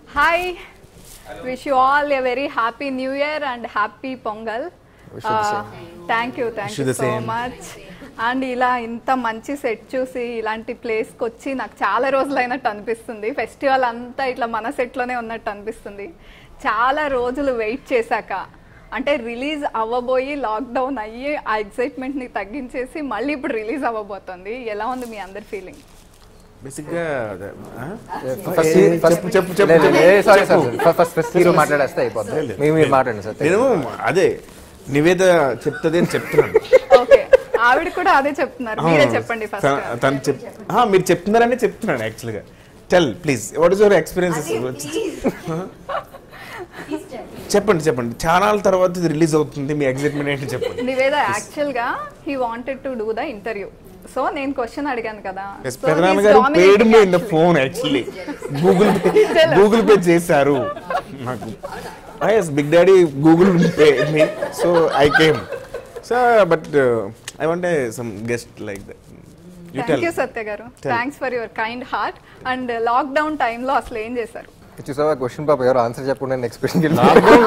Hi wish you all a very happy new year and happy Pongal thank you thank Wish you you the so same. Much and ఇలా ఇంత మంచి set చూసి ఇలాంటి ప్లేస్కి వచ్చి నాకు చాలా రోజులైనట్టు అనిపిస్తుంది ఫెస్టివల్ అంతా ఇట్లా మన సెట్లోనే ఉన్నట్టు అనిపిస్తుంది చాలా రోజులు వెయిట్ చేశాక అంటే రిలీజ్ అవ్వబోయి లాక్డౌన్ అయ్యి ఆ ఎక్సైట్మెంట్ని తగ్గించేసి మళ్ళీ ఇప్పుడు రిలీజ్ అవ్వబోతుంది ఎలా ఉంది మీ అందరి ఫీలింగ్ బేసిక్ గా ఫస్ట్ ఏ, ఫస్ట్ చెప్పు, చెప్పు, చెప్పు, చెప్పు. Sorry sir first first hero మాట్లాడేస్తే అయిపోద్ది లేదు. మీరు మీరు మాట్లాడండి సార్ నేను అదే నివేద చెప్తుంది అని చెప్తున్నాను ఓకే ఆవిడ కూడా అదే చెప్తున్నారు మీరే చెప్పండి ఫస్ట్ తన- తను చెప్ ఆ, మీరు చెప్తున్నారని చెప్తున్నాను యాక్చువల్ గా tell please what is your experiences చెప్పండి చెప్పండి చాలా తర్వాత ఇది రిలీజ్ అవుతుంది మీ ఎగ్జైట్మెంట్ ఏంటి చెప్పండి నివేద యాక్చువల్ గా he wanted to do the interview so నేను క్వశ్చన్ అడిగాను కదా Yes, So పెదనాన్న he's గారు dominating paid me in the actually. Phone actually Google Pay Google Pay చేశారు నాకు yes big daddy Google Pay me so I came so but I want some guest like that you thank tell you Satya గారు Tell. Thanks for your kind heart and lockdown టైంలో అసలు ఏం చేశారు చూసావా question పాప ఎవరు ఆన్సర్ చెప్పకుండా next question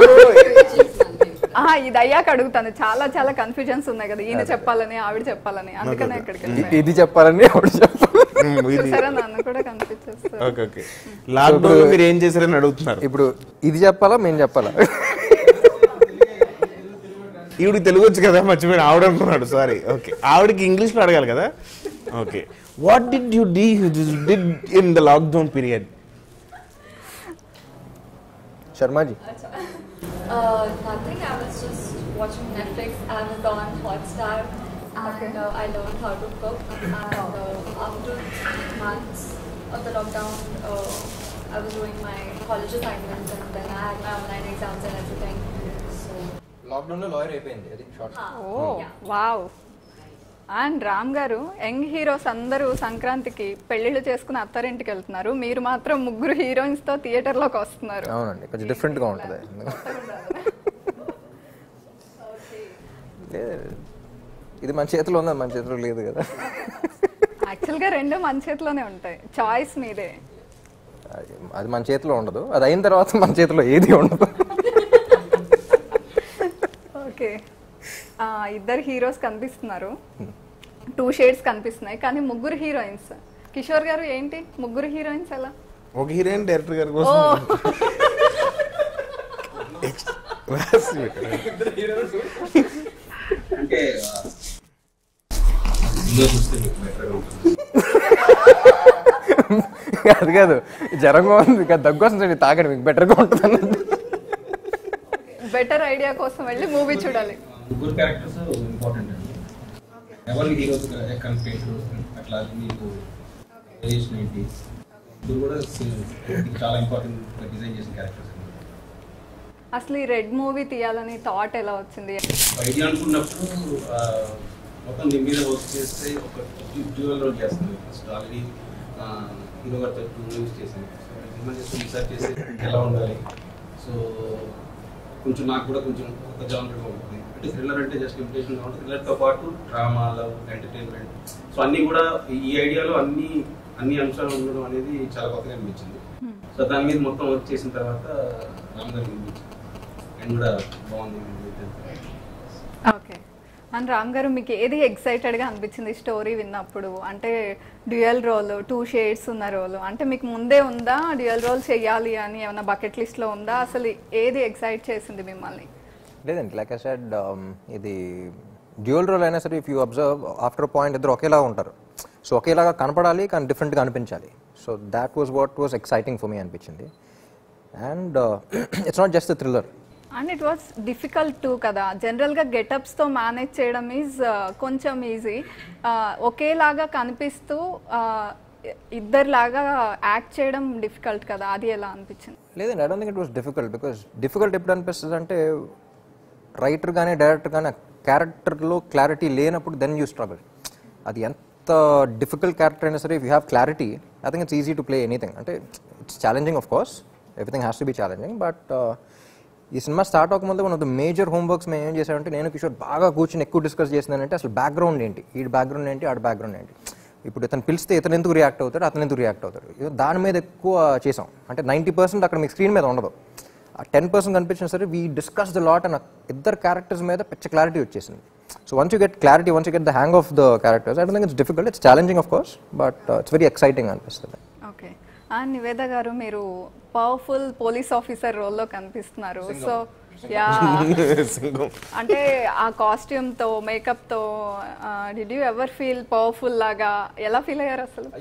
ఆహా, ఇది అయ్యాక అడుగుతాను చాలా చాలా కన్ఫ్యూజన్స్ ఉన్నాయి కదా ఈయన చెప్పాలని ఆవిడ చెప్పాలని అందుకనే ఇక్కడికి వెళ్ళాను. ఇది చెప్పాలని ఒకటి చెప్పాలి చూసారా నన్ను కూడా కన్ఫ్యూజ్ చేస్తారు ఓకే ఓకే లాక్డౌన్ మీరు ఏం చేశారని అడుగుతున్నారు ఇప్పుడు ఇది చెప్పాలా మేము చెప్పాలా ఈవిడికి తెలుగు వచ్చు కదా మర్చిపోయిన ఆవిడ అనుకున్నాడు సారీ ఓకే ఆవిడకి ఇంగ్లీష్ లో అడగాలి కదా okay what did you do did in the lockdown period Sharmaji Uh, nothing. I was just watching Netflix, Amazon, Hotstar, and uh, I learned how to cook. And uh, after three months of the lockdown, uh, I was doing my college assignments, and then I had my online exams and everything. So, lockdown లో lawyer అయిపోయింది అది short oh wow and Ram గారు young heroes అందరూ సంక్రాంతికి పెళ్లిళ్ళు చేసుకుని అత్తారింటికి వెళ్తున్నారు మీరు మాత్రం ముగ్గురు హీరోయిన్స్ తో థియేటర్ లోకి వస్తున్నారు అవునండి కొంచెం డిఫరెంట్ గా ఉంటుంది లేదు, ఇది మన చేతిలో ఉంది అది మన చేతిలో లేదు కదా యాక్చువల్ గా రెండు మన చేతిలోనే ఉంటాయి చాయిస్ మీదే అది అది మన చేతిలో ఉండదు అది అయిన తర్వాత మన చేతిలో ఏది ఉండదు ఓకే ఆ, ఇద్దరు హీరోస్ కనిపిస్తున్నారు టూ షేడ్స్ కనిపిస్తున్నాయి కానీ ముగ్గురు హీరోయిన్స్ కిషోర్ గారు ఏంటి ముగ్గురు హీరోయిన్స్ ఎలా ఒక హీరోయిన్ డైరెక్టర్ గారి ఓ కోసం అంటే ఇందులో చూస్తే మీకు బెటర్గా ఉంటుంది అది కాదు జ్వరంగా ఉంది ఇక దగ్గు వస్తుంది తాగండి మీకు బెటర్గా ఉంటుంది అన్నట్టు బెటర్ ఐడియా కోసం వెళ్ళి మూవీ చూడాలి ముగ్గురు క్యారెక్టర్స్ ఇంపార్టెంట్ అండి ఎవరి హీరోస్ కన్ఫ్లిక్ట్ అట్లా మీకు రిలేషన్ ఏంటి ముగ్గురు కూడా ఇది చాలా ఇంపార్టెంట్ డిజైన్ చేసిన క్యారెక్టర్స్ అసలు ఈ రెడ్ మూవీ తీయాలని థాట్ ఎలా వచ్చింది ఐడియా అనుకున్నప్పుడు ఆ, మొత్తం దీని మీద వర్క్ చేస్తే ఒక డ్యూయల్ రోల్ చేస్తుంది ఫస్ట్ ఆల్రెడీ హీరో గారితో టూ మూవీస్ చేశాను సో సినిమా చేసి రీసెర్చ్ చేసి ఎలా ఉండాలి సో కొంచెం నాకు కూడా కొంచెం ఒక జానర్గా ఉంటుంది అంటే థ్రిల్లర్ అంటే జస్ట్ ఇమిటేషన్ కాబట్టి థ్రిల్లర్తో పాటు డ్రామా లవ్ ఎంటర్టైన్మెంట్ సో అన్నీ కూడా ఈ ఐడియాలో అన్ని అన్ని అంశాలు ఉండడం అనేది చాలా కొత్తగా అనిపించింది సో దాని మీద మొత్తం వర్క్ చేసిన తర్వాత రామ్ గారికి అనిపించింది అండ్ కూడా బాగుంది ఓకే అండ్ రామ్ గారు మీకు ఏది ఎక్సైటెడ్ గా అనిపించింది స్టోరీ విన్నప్పుడు అంటే డ్యూయల్ రోల్ టూ షేడ్స్ ఉన్న రోల్ అంటే మీకు ముందే ఉందా డ్యూయల్ రోల్ చేయాలి అని ఏమైనా బకెట్ లిస్ట్ లో ఉందా అసలు ఏది ఎక్సైట్ చేసింది మిమ్మల్ని లేదండి లైక్ ఐ సెడ్ ఇది డ్యూయల్ రోల్ అయినా సరే if you observe after point ఇద్దరు ఒకేలా ఉంటారు సో ఒకేలాగా కనపడాలి కానీ డిఫరెంట్గా అనిపించాలి so that was what was exciting for me అనిపించింది and it's not just thriller and it was difficult to కదా జనరల్గా గెటప్స్తో మేనేజ్ చేయడం ఈజ్ కొంచెం ఈజీ ఒకేలాగా కనిపిస్తూ uh, ఇద్దరిలాగా యాక్ట్ చేయడం డిఫికల్ట్ కదా అది ఎలా అనిపించింది లేదండి I don't think it was difficult because difficult ఎప్పుడు అనిపిస్తుంది అంటే రైటర్ కానీ డైరెక్టర్ కానీ క్యారెక్టర్లో క్లారిటీ లేనప్పుడు దెన్ యూ స్ట్రగుల్ అది ఎంత డిఫికల్ట్ క్యారెక్టర్ అయినా సరే if you have clarity I think it's easy to play anything అంటే it's challenging of course everything has to be challenging but ఈ సినిమా స్టార్ట్ అవ్వకముందు one of the major homeworks మేము ఏం చేసామంటే నేను కిషోర్ బాగా కూర్చొని ఎక్కువ డిస్కస్ చేసిందంటే అసలు బ్యాక్గ్రౌండ్ ఏంటి ఈ బ్యాక్గ్రౌండ్ ఏంటి ఆడ బ్యాక్గ్రౌండ్ ఏంటి ఇప్పుడు ఇతను పిలిస్తే ఇతను ఎందుకు రియాక్ట్ అవుతాడు అతను ఎందుకు రియాక్ట్ అవుతాడు ఇది దాని మీద ఎక్కువ చేసాం అంటే నైంటీ పర్సెంట్ అక్కడ మీకు స్క్రీన్ మీద ఉండదు ఆ టెన్ పర్సెంట్ కనిపించినా సరే we discuss the lot and ఇద్దరు క్యారెక్టర్స్ మీద పిచ్చ క్లారిటీ వచ్చేసింది so once you get clarity once you get the hang of the characters I don't think it's difficult it's challenging of course but it's very exciting అనిపిస్తుంది okay ఆ నివేద గారు మీరు powerful police officer రోల్లో కనిపిస్తున్నారు so yeah Singam అంటే ఆ costume తో makeup తో did you ever feel powerful లాగా ఎలా ఫీల్ అయ్యారు అసలు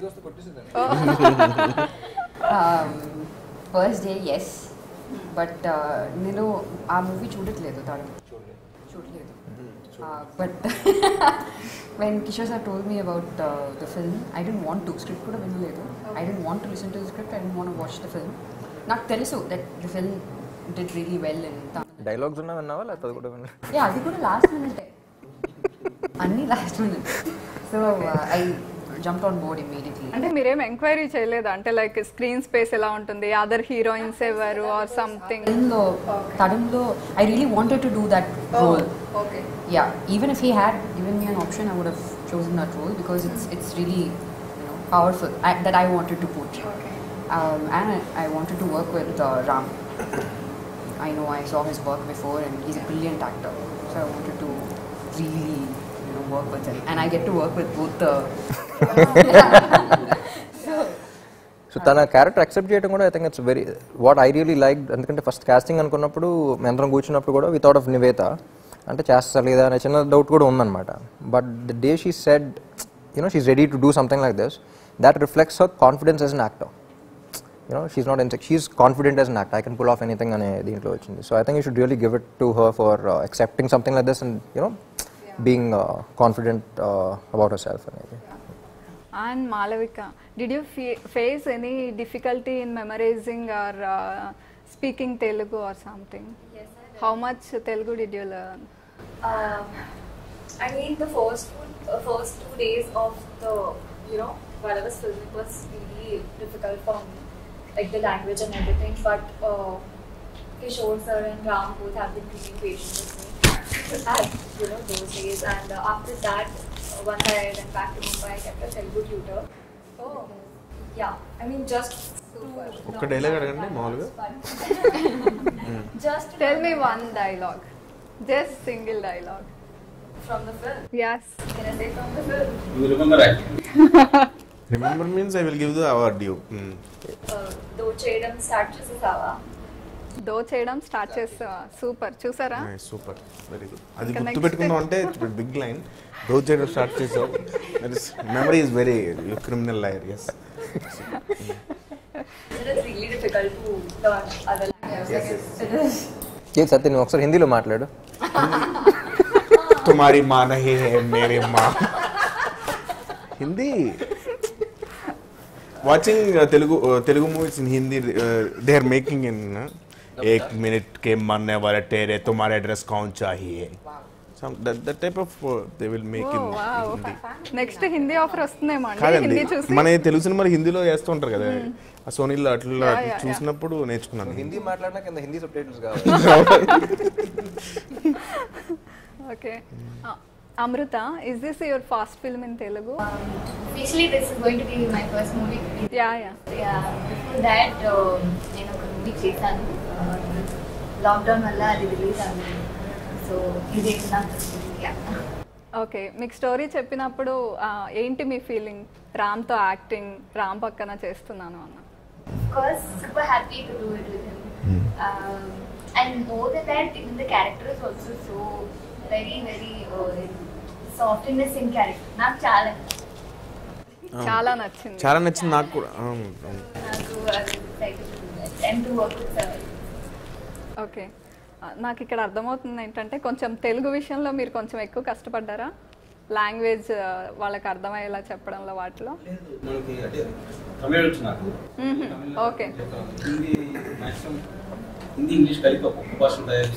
ఫస్ట్ డే ఎస్ బట్ నేను ఆ మూవీ చూడట్లేదు తాను చూడలేదు but when Kishore sir told me about the film I didn't want to script కూడా వినలేదు I didn't want to listen to script I didn't want watch the film నాకు తెలుసు that the film did really well in dialogues ఉన్నా విన్నావా లేకపోతే కూడా విన్నా yeah అది కూడా లాస్ట్ మినిట్ అన్నీ last minute so I jump on board immediately అంటే మీరేం ఎంక్వైరీ చేయలేదా అంటే లైక్ స్క్రీన్ స్పేస్ ఎలా ఉంటుంది అదర్ హీరోయిన్స్ ఎవరు ఆర్ సంథింగ్ ఫిల్మ్లో తడంలో I really wanted to do that role okay Yeah, even if he had given me an option, I would have chosen that role because it's it's really you know powerful I, that I wanted to portray. Um, and I, I wanted to work with uh, Ram. I know I saw his work before, and he's a brilliant actor. So I wanted to really you know work with him, and I get to work with both the. So తన character accept చేయడం కూడా I think it's very what I really like ఎందుకంటే first casting అనుకున్నప్పుడు మేమందరం కూర్చున్నప్పుడు కూడా without of Nivetha అంటే చేస్తా లేదా అనే చిన్న డౌట్ కూడా ఉందన్నమాట but the day she said you know she's ready to do something like this that reflects her confidence as an actor you know she's not in she's confident as an act I can pull off anything అనే దీంట్లో వచ్చింది so I think you should really give it to her for accepting something like this and you know being confident about herself అనేది And Malavika, did you fe- face any difficulty in memorizing or uh, speaking Telugu or something? Yes, I did. How much Telugu did you learn? Um, I mean, the first two, uh, first two days of the, you know, while I was filming was really difficult for me, like the language and everything. But uh, Kishore sir and Ram both have been really patient with me at you know those days. And uh, after that, uh, once I went back to Mumbai, I kept a Telugu tutor. Oh. Yeah, I mean just super. ఒక్క dialogue అడగండి మామూలుగా Just to Tell me learn one dialogue. Just single dialogue. from the film. Yes. Can I say from the film? You remember acting remember means I will give the award you Uh, though చేయడం start చేసేసావా though చేయడం start చేస్తా super చూసారా super very good అది ఇంకా గుర్తు next. పెట్టుకుందాం అంటే బిగ్ లైన్ రోజు చేయడం స్టార్ట్ చేసావు memory is very criminal liar yes It is really difficult to learn other languages. It is. ఏ సత్య నువ్వు ఒకసారి హిందీలో మాట్లాడు తుమారి మా నహీ హే మేరే మా Hindi watching Telugu Telugu movies in Hindi they are making in एक मिनट के मरने वाले तेरे तुम्हारा एड्रेस कौन चाहिए some that, that type of uh, they will make in Hindi. Next Hindi offer వస్తుందేమో అండి కాదండి హిందీ చూసి మన తెలుగు సినిమాలు హిందీలో వేస్తూ ఉంటారు కదా ఆ సోనీలో అట్లా Yeah, yeah, yeah. చూసినప్పుడు నేర్చుకున్నాను హిందీ మాట్లాడినా కింద హిందీ సబ్ టైటిల్స్ కావాలి okay Amrita is this your first film in Telugu Actually, this is going to be my first movie. Yeah yeah Yeah, before that, uh, నేను ఒక మూవీ చేశాను లాక్డౌన్ వల్ల అది రిలీజ్ అవ్వలేదు సో ఇది నా ఫస్ట్ ఓకే మీకు స్టోరీ చెప్పినప్పుడు ఆ, ఏంటి మీ ఫీలింగ్ రామ్తో యాక్టింగ్ రామ్ పక్కన చేస్తున్నాను అన్న course super happy to do it with him. Um, and more than that, even the character is also so very, very uh, softness in character. నాకు చాలా చాలా నచ్చింది చాలా నచ్చింది నాకు కూడా అవును, అవును. నాకు అది excited to do that. and to work with Saval. Okay ఆ, నాకు ఇక్కడ అర్థమవుతుంది ఏంటంటే కొంచెం తెలుగు విషయంలో మీరు కొంచెం ఎక్కువ కష్టపడ్డారా లాంగ్వేజ్ వాళ్ళకి అర్థమయ్యేలా చెప్పడంలో వాటిలో మనకి అంటే తమిళ వచ్చు నాకు మ్మ్. Tamil okay. Hindi maximum Hindi English కలిపి ఒక ఒక్క భాష తయారు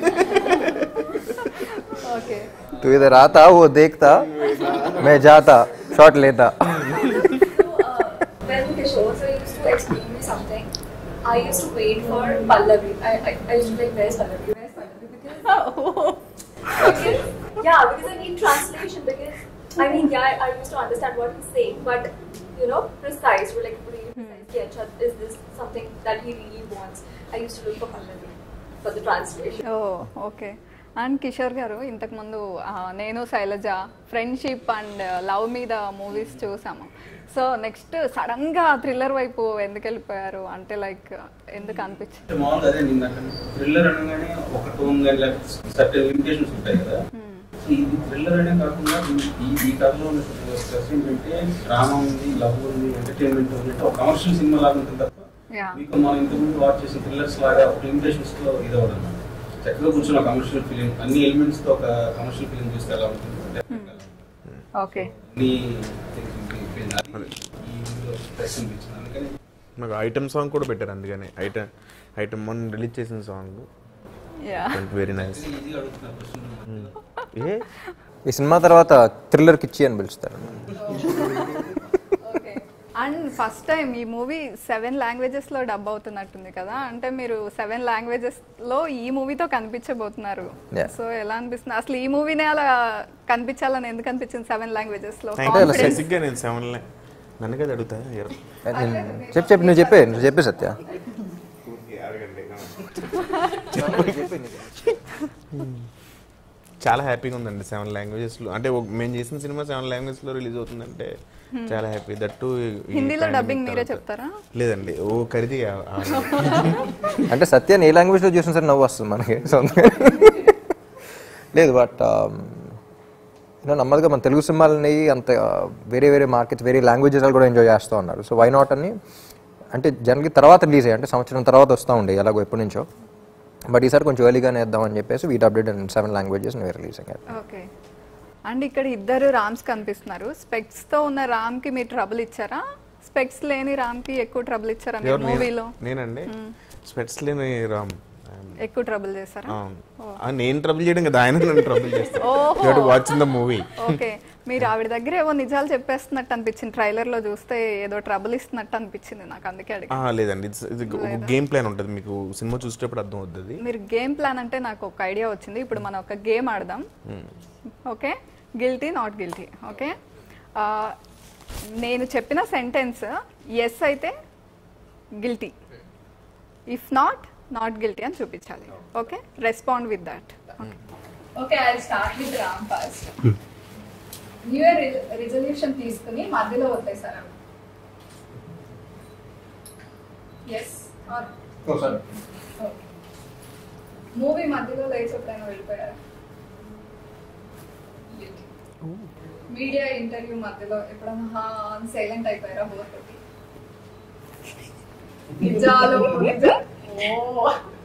ఓకే तू इधर आता वो देखता मैं जाता शॉट लेता So, uh, when Kishore sir used to explain me something, I used to wait for Pallavi. I, I, I used to be like, where's Pallavi? Where's Pallavi? Because, because, yeah, because I need translation because I mean, yeah, I, I used to understand what he's saying, but you know, precise, like really precise. Yeah, Chad, is this something that he really wants? I used to look for Pallavi for the translation. Oh okay and Kishore garu ఇంతకుముందు ఆ, నేను Sailaja friendship and love మీద movies చూసాము so next sudden గా thriller వైపు ఎందుకు వెళ్ళిపోయారు అంటే లైక్ ఎందుకు అనిపించింది అంటే మామూలుగా అదే నిన్న థ్రిల్లర్ అనగానే ఒక టోన్ కానీ సర్టెన్ లిమిటేషన్స్ ఉంటాయి కదా సో ఇది థ్రిల్లర్ అనే కాకుండా ఈ- ఈ ఈ కథలో ఉన్న స్ట్రెస్ ఏంటంటే డ్రామా ఉంది లవ్ ఉంది ఎంటర్టైన్మెంట్ ఉంది అంటే ఒక కమర్షియల్ సినిమా లాగా ఉంటుంది తప్ప Yeah. మీకు మనం ఇంతకుముందు వాచ్ చేసిన థ్రిల్లర్స్ లాగా ఒక లిమిటేషన్స్ తో ఇది అవ్వదు అన్నమాట చక్కగా కూర్చొని ఒక కమర్షియల్ ఫిలిం అన్ని ఎలిమెంట్స్ తో ఒక కమర్షియల్ ఫిలిం చూస్తే ఎలా ఉంటుంది Definitely అలా ఉంటుంది. ఓకే అన్ని things ఉంటుంది. అది ఈ ఇందులో స్ట్రెస్ అనిపించింది అందుకని నాకు ఐటమ్ సాంగ్ కూడా పెట్టారు అందుకని ఐటమ్ ఐటమ్ వన్ రిలీజ్ చేసిన సాంగ్ యా వెరీ నైస్ ఈజీగా అడుగుతున్న క్వశ్చన్ ఏ ఈ సినిమా తర్వాత థ్రిల్లర్ కిచ్చి అని పిలుస్తారు ఓకే అండ్ ఫస్ట్ టైం ఈ మూవీ సెవెన్ లాంగ్వేజెస్ లో డబ్ అవుతున్నట్టుంది కదా అంటే మీరు సెవెన్ లాంగ్వేజెస్ లో ఈ మూవీతో కనిపించబోతున్నారు Yeah. సో ఎలా అనిపిస్తుంది అసలు ఈ మూవీనే అలా కనిపించాలని ఎందుకు అనిపించింది సెవెన్ లాంగ్వేజెస్ లో అంటే Confidence. బేసిక్గా నేను సెవెన్ నన్ను కదా అడుగుతా ఎర్ర. చెప్పు చెప్పు నువ్వు చెప్పే నువ్వు చెప్పే సత్య చాలా హ్యాపీగా ఉందండి సెవెన్ లాంగ్వేజెస్లో అంటే ఒక- మేము చేసిన సినిమా సెవెన్ లాంగ్వేజ్లో రిలీజ్ అవుతుందంటే చాలా హ్యాపీ దట్టు హిందీలో డబ్బింగ్ మీరే చెప్తారా లేదండి ఓ ఖరీది అంటే సత్యాన్ని ఏ లాంగ్వేజ్లో చూసినా సరే నవ్వు వస్తుంది మనకి సో లేదు బట్ నెమ్మదిగా మన తెలుగు సినిమాలని అంత uh, వేరే వేరే మార్కెట్స్ వేరే లాంగ్వేజెస్ కూడా ఎంజాయ్ చేస్తూ ఉన్నారు సో వై నాట్ అని అంటే జనరల్గా తర్వాత రిలీజ్ అయ్యాయి అంటే సంవత్సరం తర్వాత వస్తూ ఉండే ఎలాగో ఎప్పటి నుంచో బట్ ఈసారి కొంచెం ఎర్లీగానే వేద్దామని చెప్పేసి వీట్ update and seven languages release అయ్యారు ఓకే అండ్ ఇక్కడ ఇద్దరు రామ్స్ కనిపిస్తున్నారు స్పెక్స్ తో ఉన్న రామ్ కి మీరు ట్రబుల్ ఇచ్చారా స్పెక్స్ లేని రామ్ కి ఎక్కువ ట్రబుల్ ఇచ్చారా మీరు ఎవరు నేను- మూవీలో నేనండి స్పెట్స్ లేని రామ్ ఎక్కువ ట్రబుల్ చేశారా అవును. ఆ, నేను ట్రబుల్ చేయడం కదా ఆయన నన్ను ట్రబుల్ చేస్తాను ఓహో. వాచింగ్ ద మూవీ ఓకే మీరు ఆవిడ దగ్గర ఏవో నిజాలు చెప్పేస్తున్నట్టు అనిపించింది ట్రైలర్ లో చూస్తే ఏదో ట్రబుల్ ఇస్తున్నట్టు అనిపించింది నాకు అందుకే అడిగి లేదండి it's- ఇది ఒక గేమ్ ప్లాన్ ఉంటుంది మీకు సినిమా చూసేటప్పుడు అర్థం అవుతుంది మీరు గేమ్ ప్లాన్ అంటే నాకు ఒక ఐడియా వచ్చింది ఇప్పుడు మనం ఒక గేమ్ ఆడదాం okay guilty not guilty okay నేను చెప్పిన సెంటెన్స్ ఎస్ అయితే guilty if not not guilty అని చూపించాలి okay respond with that okay I start with Ram first new year resolution తీసుకుని మధ్యలో వదిలేసారా ఎస్ మూవీ మధ్యలో లేచి ఎప్పుడైనా వెళ్ళిపోయారా మీడియా ఇంటర్వ్యూ మధ్యలో ఎప్పుడైనా సైలెంట్ అయిపోయారా బోర్ కొట్టి నిజాలు నిజా ఓ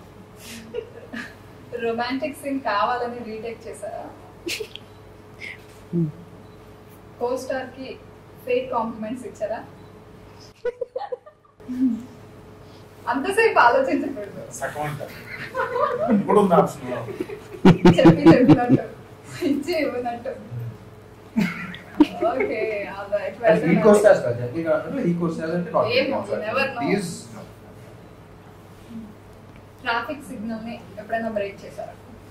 రొమాంటిక్ సీన్ కావాలని రీటేక్ చేశారా కో స్టార్ కి ఫేక్ కాంప్లిమెంట్స్ ఇచ్చారా అంతసేపు ఆలోచించకూడదు చెప్పి చెప్పినట్టు ఇచ్చి ఇవ్వనట్టు ఓకే ట్రాఫిక్ సిగ్నల్ ని ఎప్పుడైనా బ్రేక్ చేశారా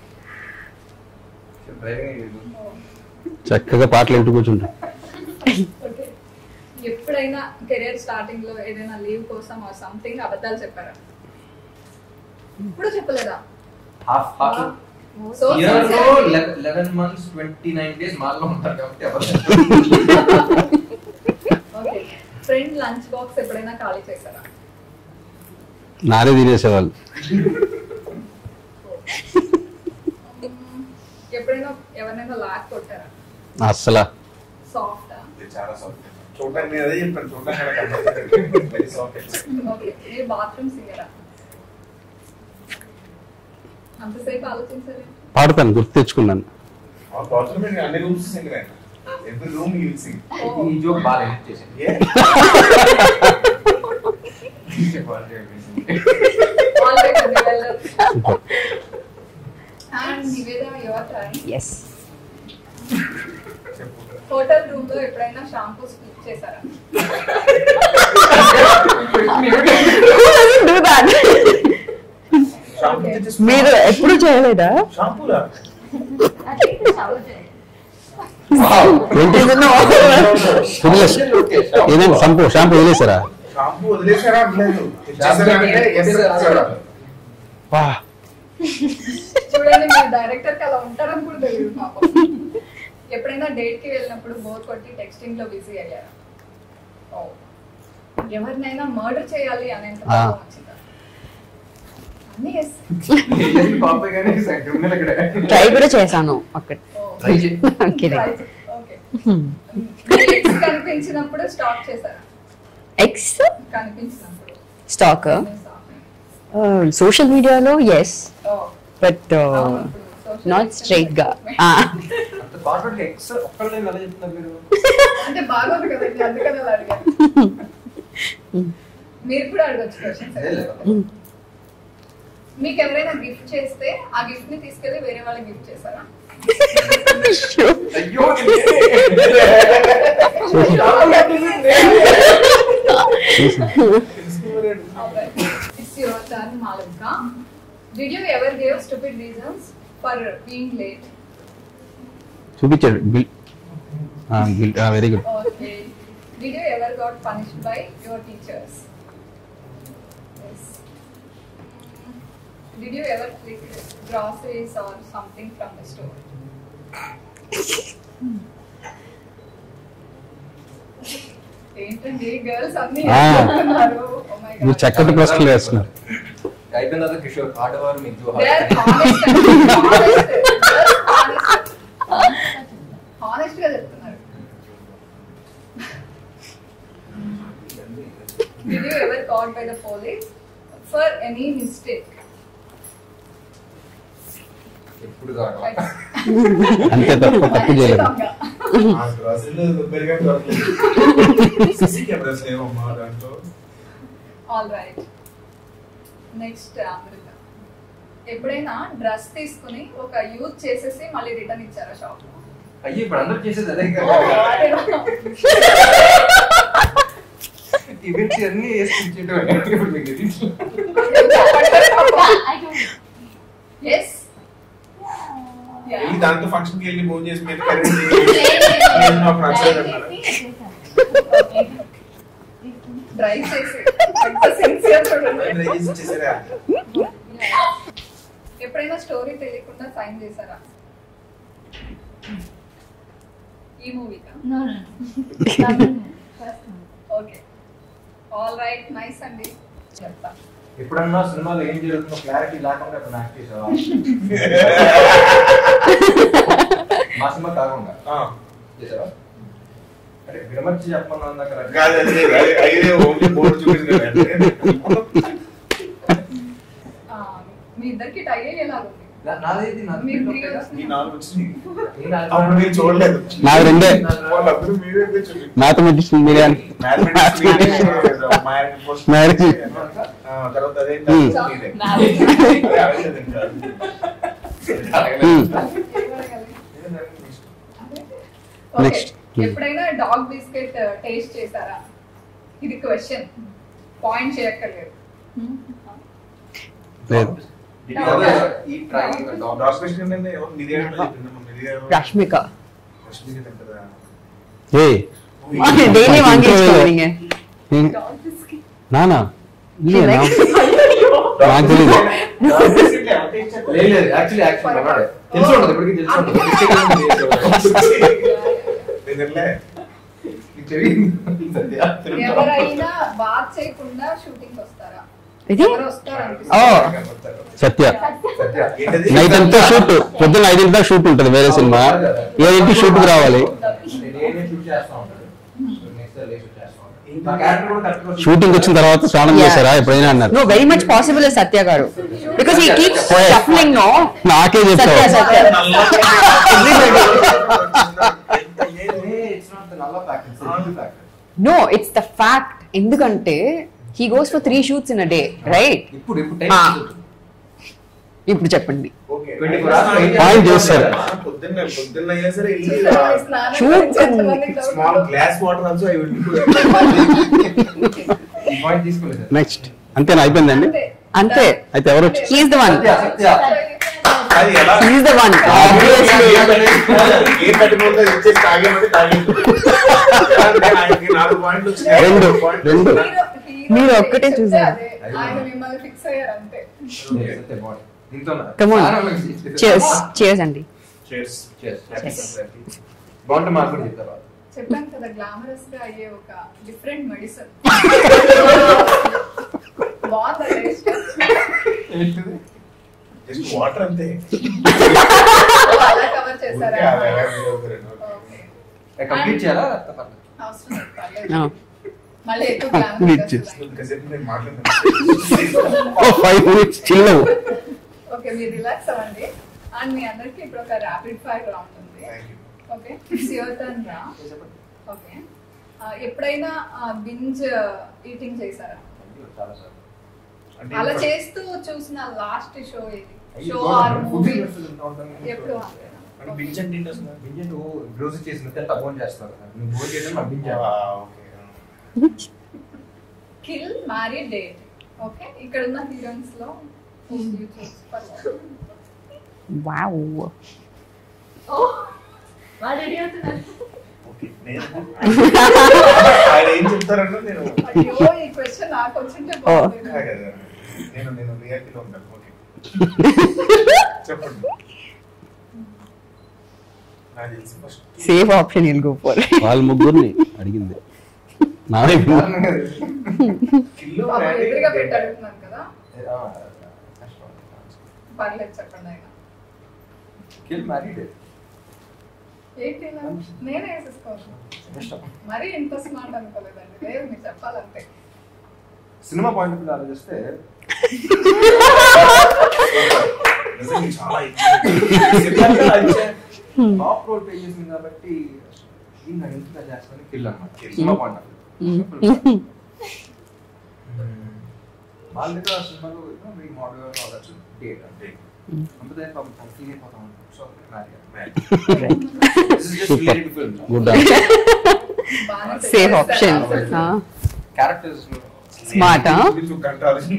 చక్కగా పాటలు వింటూ కూర్చుంటాం ఓకే ఎప్పుడైనా కెరీర్ స్టార్టింగ్ లో ఏదైనా లీవ్ కోసం ఆర్ సంథింగ్ అబద్ధాలు చెప్పారా ఇప్పుడు చెప్పలేదా so eleven months twenty nine days మాల్లో ఉంటారు కాబట్టి ఓకే ఫ్రెండ్ లంచ్ బాక్స్ ఎప్పుడైనా ఖాళీ చేశారా నారే తినేసేవాళ్ళు ఎప్పుడైనా ఎవరినైనా లాక్ కొట్టారా అస్సలా సాఫ్ట్ చాలా సాఫ్ట్ చూడడానికి నేను అదే చెప్పాను చూడడానికి వెరీ సాఫ్ట్ ఓకే మీరు బాత్రూమ్ సింగరా అంతసేపు ఆలోచించాలి పాడతాను గుర్తు తెచ్చుకున్నాను అన్ని రూమ్స్ సింగర్ ఆయన ఎవ్రీ రూమ్ యూ సింగ్ ఈ జోక్ బాగా ఎడిట్ చేసింది and Niveda your time yes hotel room లో ఎప్పుడైనా షాంపూ స్కిప్ చేశారా మీరు ఎప్పుడు చేయలేదా షాంపూలా అట్లయితే shower చేయండి. ఏంటి వదిలేసి ఏదంటే షాంపూ షాంపూ వదిలేసారా షాంపూ వదిలేసారా అనలేదు తెచ్చేసారంటే yes ఇచ్చారు. వా చూడండి మీరు డైరెక్టర్ కి అలా ఉంటారని కూడా తెలియదు నాకు ఎప్పుడైనా డేట్ కి వెళ్ళినప్పుడు బోర్ కొట్టి టెక్స్టింగ్ లో బిజీ అయ్యారా ఓ. ఎవరినైనా మర్డర్ చేయాలి అనేంత ఆ. కోపం వచ్చిందా అన్ని yes. పాపే కానీ క్రిమినల్ ఇక్కడ ట్రై కూడా చేశాను అక్కడ ఓ. ట్రై చేయి Okay. Try చే- okay. మీ ex కనిపించినప్పుడు స్టాక్ చేశారా ఎక్స్ కనిపించినప్పుడు స్టాక్ మీ stalk. సోషల్ మీడియాలో ఎస్ ఓ. బట్ అవును, ఇప్పుడు social నాట్ media స్ట్రైట్ గా అంత కాన్ఫిడెంట్ ఎక్స్ ఒక్కళ్ళే ఎలా చెప్తున్నారు మీరు అంటే బాగోదు కదండి అందుకని అలా అడిగాను మీరు కూడా అడగచ్చు క్వశ్చన్స్ మీకు ఎవరైనా గిఫ్ట్ చేస్తే ఆ గిఫ్ట్ ని తీసుకెళ్లి వేరే వాళ్ళకి గిఫ్ట్ చేశారా అయ్యో It's your turn, Malika. Did you ever give stupid reasons for being late? చూపించాడు bill bill very good Okay. Did you ever got punished by your teachers? Yes. Did you ever click groceries or something from the store? ఏంటండి girls అన్ని ఆ. చెప్తున్నారు Oh my మీరు God. చక్కటి ప్రశ్నలు వేస్తున్నారు అయిపోయిన తర్వాత కిషోర్ ఆడవారు మీకు They are honest అండి. Honest. Girls honest. Honest గా చెప్తున్నారు Did you ever caught by the police for any mistake? ఎప్పుడు కాదు అంతే తప్ప తప్పు చేయలేదు ఖచ్చితంగా. ఆ గ్లాసులు దుబ్బరిగా దొరకలేదు సిసి కెమెరాస్ లేవమ్మా దాంట్లో ఆల్ రైట్ నెక్స్ట్ అమృత ఎప్పుడైనా డ్రెస్ తీసుకుని ఒక యూజ్ చేసేసి మళ్ళీ రిటర్న్ ఇచ్చారా షాప్ లో అయ్యి ఇప్పుడు అందరూ చేసేది అదే ఈవెంట్స్ అన్ని వేసి ఇచ్చేటోనే. ఇప్పుడు మీకు తెలియదు. I don't. ఎస్ వెళ్ళి దాంతో ఫంక్షన్ కి వెళ్ళి మూవ్ చేసి మీద కరెంట్ నేను నా ఫ్రెండ్స్ అన్నారు డ్రైవ్ చేసి ఎంత sincere చూడండి. చేసారా ఎప్పుడైనా స్టోరీ తెలియకుండా సైన్ చేశారా ఈ మూవీకా No, no, no. First one. Okay all right nice అండి చెప్తా ఎప్పుడన్నా సినిమాలో ఏం జరుగుతుందో క్లారిటీ లేకుండా ఇప్పుడు యాక్ట్ చేసావా మా సినిమా కాకుండా చేసావా అంటే విడమర్చి చెప్పమన్నా అక్కడ కాదు అది అయితే ఓన్లీ బోర్డు చూపించారు ఆ, మీ ఇద్దరికి టై అయ్యేలాగుంది నా- నాదేది నాది మీరు పెళ్ళి three ఒకటేగా? వచ్చింది. ఈ నాలుగు వచ్చినాయి నేను నాది అప్పుడు మీరు చూడలేదు నాది రెండే వాళ్ళందరూ మీరే చూపించారు మ్యాథమెటిక్స్ మీరే అని మ్యాథమెటిక్స్ మీరే, మ్యాథ్స్ పోస్ట్ మ్యాథ్స్. ఆ, తర్వాత అదే Hmm. మీరే. అదే అడగలేదు ఇంకా. Hmm. ఓకే. Next. ఎప్పుడైనా డాగ్ బిస్కెట్ టేస్ట్ చేశారా ఇది క్వశ్చన్ పాయింట్ చేయక్కర్లేదు లేదు Did you ever eat try a dog? Dog special ఏంటంటే ఎవరు మీరే ఎట్లా చెప్పిందమ్మా? మీరే ఎవరు? రష్మిక రష్మిక తింటదా? ఏ డైలీ వాంగేసుకోవాలి ఏం- నానా ఇదే నా- నాకు తెలీదు డాగ్ బిస్కెట్ ఎవరు taste చేస్తారు? లేదు లేదు యాక్చువల్లీ యాక్చువల్లీ మనోడే తెలిసి ఉండదు ఇప్పటికీ తెలిసి ఉండదు నేను తినలే. నీకు తెలియదు. సత్య. ఎవరైనా బాత్ చేయకుండా షూటింగ్ వస్తారా ఇది ఎవరు వస్తారు ఓ సత్య సత్య. ఏంటది? నైట్ అంతా షూట్ పొద్దున్న ఐదింటి దాకా షూట్ ఉంటుంది వేరే సినిమా ఏడింటి షూట్ కి రావాలి నేను ఏమే షూట్ చేస్తా ఉంటాడు నెక్స్ట్ లే షూట్ చేస్తా ఉంటాడు మా క్యారెక్టర్ కూడా కరెక్ట్ గా షూటింగ్ వచ్చిన తర్వాత స్నానం Yeah. చేశారా ఎప్పుడైనా అన్నారు no very much possible Satya garu because he keeps Yes. Shuffling no నాకే సత్య చెప్తావు సత్య ఇట్స్ నాట్ ద నల్ల fact it's the fact no it's the fact ఎందుకంటే he goes for three shoots in a day right ఇప్పుడు ఇప్పుడు Ah. Time ఇప్పుడు చెప్పండి okay. 24 hours లో Point చేస్తారు. పొద్దున్న పొద్దున్న అయ్యా సరే వెళ్ళి Shoot. Small glass water also I will ఈ పాయింట్ తీసుకోలేదు నెక్స్ట్ అంతేనా అయిపోయిందండి అంతే అయితే ఎవరు వచ్చి he's the one Satya Satya అది ఎలా He's the one, obviously. ఏ కట్టుకుంటే ఇచ్చేసి తాగేమంటే తాగేది అంటే ఆయనకి నాలుగు పాయింట్లు వచ్చినాయి రెండు, పాయింట్లు రెండు. వచ్చినాయి. మీరు ఒక్కటే చూసారు. ఆయన మిమ్మల్ని ఫిక్స్ అయ్యారు అంతే Come on. Cheers. Cheers అండి Cheers. బాగుంటే మాకు కూడా చెప్తారు చెప్పాను కదా గ్లామరస్ గా అయ్యే ఒక డిఫరెంట్ మెడిసిన్ బాగుందా టేస్ట్ జస్ట్ వాటర్ అంతే అలా కవర్ చేశారా ఊరికే అలా అలా ఒక రెండు. ఓకే కంప్లీట్ చేయాలా అవసరం లేదు, పర్లేదు. No. మళ్ళీ ఎక్కువ Complete గ్లామర్ చేస్తా. ఇంతసేపు నేను మాట్లాడుతున్నాను ఫైవ్ మినిట్స్ చిల్లవు ఓకే మీరు రిలాక్స్ అవ్వండి అండ్ మీ అందరికి ఇప్పుడు ఒక ర్యాపిడ్ ఫైర్ రౌండ్ ఉంది Thank you. Okay it's your turn రా ఓకే ఎప్పుడైనా బింజ్ ఈటింగ్ చేశారా చాలా సార్ అంటే అలా ఇప్పుడు- చేస్తూ చూసిన లాస్ట్ షో ఇది అయ్యో, show God, or food movie industry లో ఉంటాం. ఎప్పుడు అంతేనా? అంటే బింజ్ అంటే ఏంటి అసలు? బింజెంట్ రోజు చేసిన తక్కువ చేస్తారు కదా నువ్వు భోజనం చేయడం నాకు బింజ ఆ, okay kill marry date okay ఇక్కడ ఉన్న హీరోయిన్స్ లో whom do you choose for love? Wow Oh, వాళ్ళు రెడీ అవుతున్నారు ఓకే నేను ఆయన ఏం చెప్తారన్నా నేను అయ్యో ఈ క్వశ్చన్ నాకు వచ్చింటే బాగుంది కాదు కదా. నేను నేను రియాలిటీలో ఉంటాను ఓకే చెప్పండి నాకు తెలిసి first safe option will go for వాళ్ళ ముగ్గురిని అడిగింది నా వైపు కిల్లు పాపం మ్యారీ ఎదురుగా డేట్. పెట్టి అడుగుతున్నాను కదా పర్లేదు చెప్పండి ఆయన కిల్ మ్యారీడ్ ఏంటి ఇలా? నేనే వేసేసుకోవచ్చు మరీ ఇంత స్మార్ట్ అనుకోలేదండి లేదు మీరు చెప్పాలంతే సినిమా పాయింట్ ఆఫ్ వ్యూ ఆలోచిస్తే నిజంగా చాలా ఎక్కువ. టాప్ రోడ్ పే చేసింది కాబట్టి దీన్ని నేను ఇంతగా చేస్తాను కిల్ అన్నమాట సినిమా పాయింట్ ఆఫ్ వ్యూ వాళ్ళ దగ్గర ఆ సినిమాలో మీ మోడల్ అవ్వచ్చు డేట్ అంటే అంతే పాపం ఫీల్ అయిపోతాం సో సూపర్ గుడ్ బాగానే సేఫ్ చెప్పేస్తారు ఆప్షన్ answers. క్యారెక్టర్స్ స్మార్ట్ వీళ్ళు గంట ఆలోచించి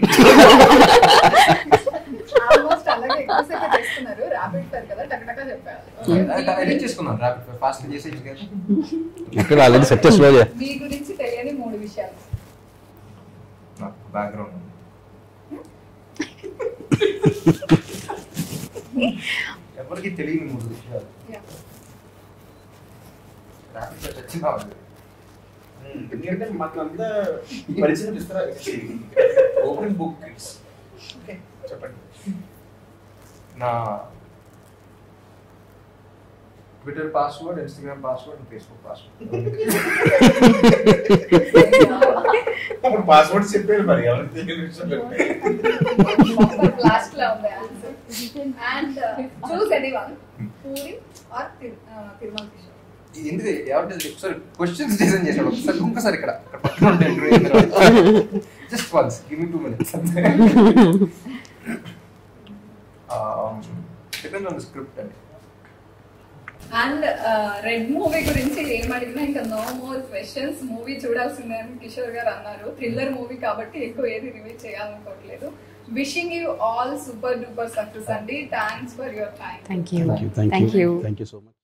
ఆల్మోస్ట్ అలాగే ఎక్కువసేపు చేస్తున్నారు ర్యాపిడ్ ఫైర్ కదా టకటకా చెప్పారు ఎడిట్ చేసుకుందాం ర్యాపిడ్ ఫాస్ట్ చేసేది కదా ఎక్కడ ఆల్రెడీ సెట్ చేసి రోజే మీ గురించి తెలియని మూడు విషయాలు నాకు బ్యాక్గ్రౌండ్ ఉంది ఎవరికి తెలియని మూడు విషయాలు Yeah. ర్యాపిడ్ ఫైర్ చచ్చినా ఉంది ఎందుకంటే మాకు అంతా పరిచయం ఇస్తారా ఓపెన్ బుక్ ఓకే చెప్పండి నా Twitter password Instagram password Facebook password అప్పుడు పాస్వర్డ్ చెప్పారు మరి ఎవరికి తెలియని విషయం లాస్ట్ లో ఉంది answer and choose any one Puri or Tirumala Kishore ఎందుకు ఎవరి ఒకసారి క్వశ్చన్స్ డిజైన్ చేశాడు ఒకసారి ఇంకొకసారి ఇక్కడ ఇక్కడ పక్కన ఉంటే interview అయిన తర్వాత just once give me two minutes depend on the script అండి అండ్ రెడ్ మూవీ గురించి ఏం అడిగినా ఇంకా నో మోర్ క్వశ్చన్స్ మూవీ చూడాల్సిందే అని కిషోర్ గారు అన్నారు థ్రిల్లర్ మూవీ కాబట్టి ఎక్కువ ఏది రివీల్ చేయాలనుకోవట్లేదు wishing you all super duper success అండి thanks for your time thank you thank you thank you thank you so much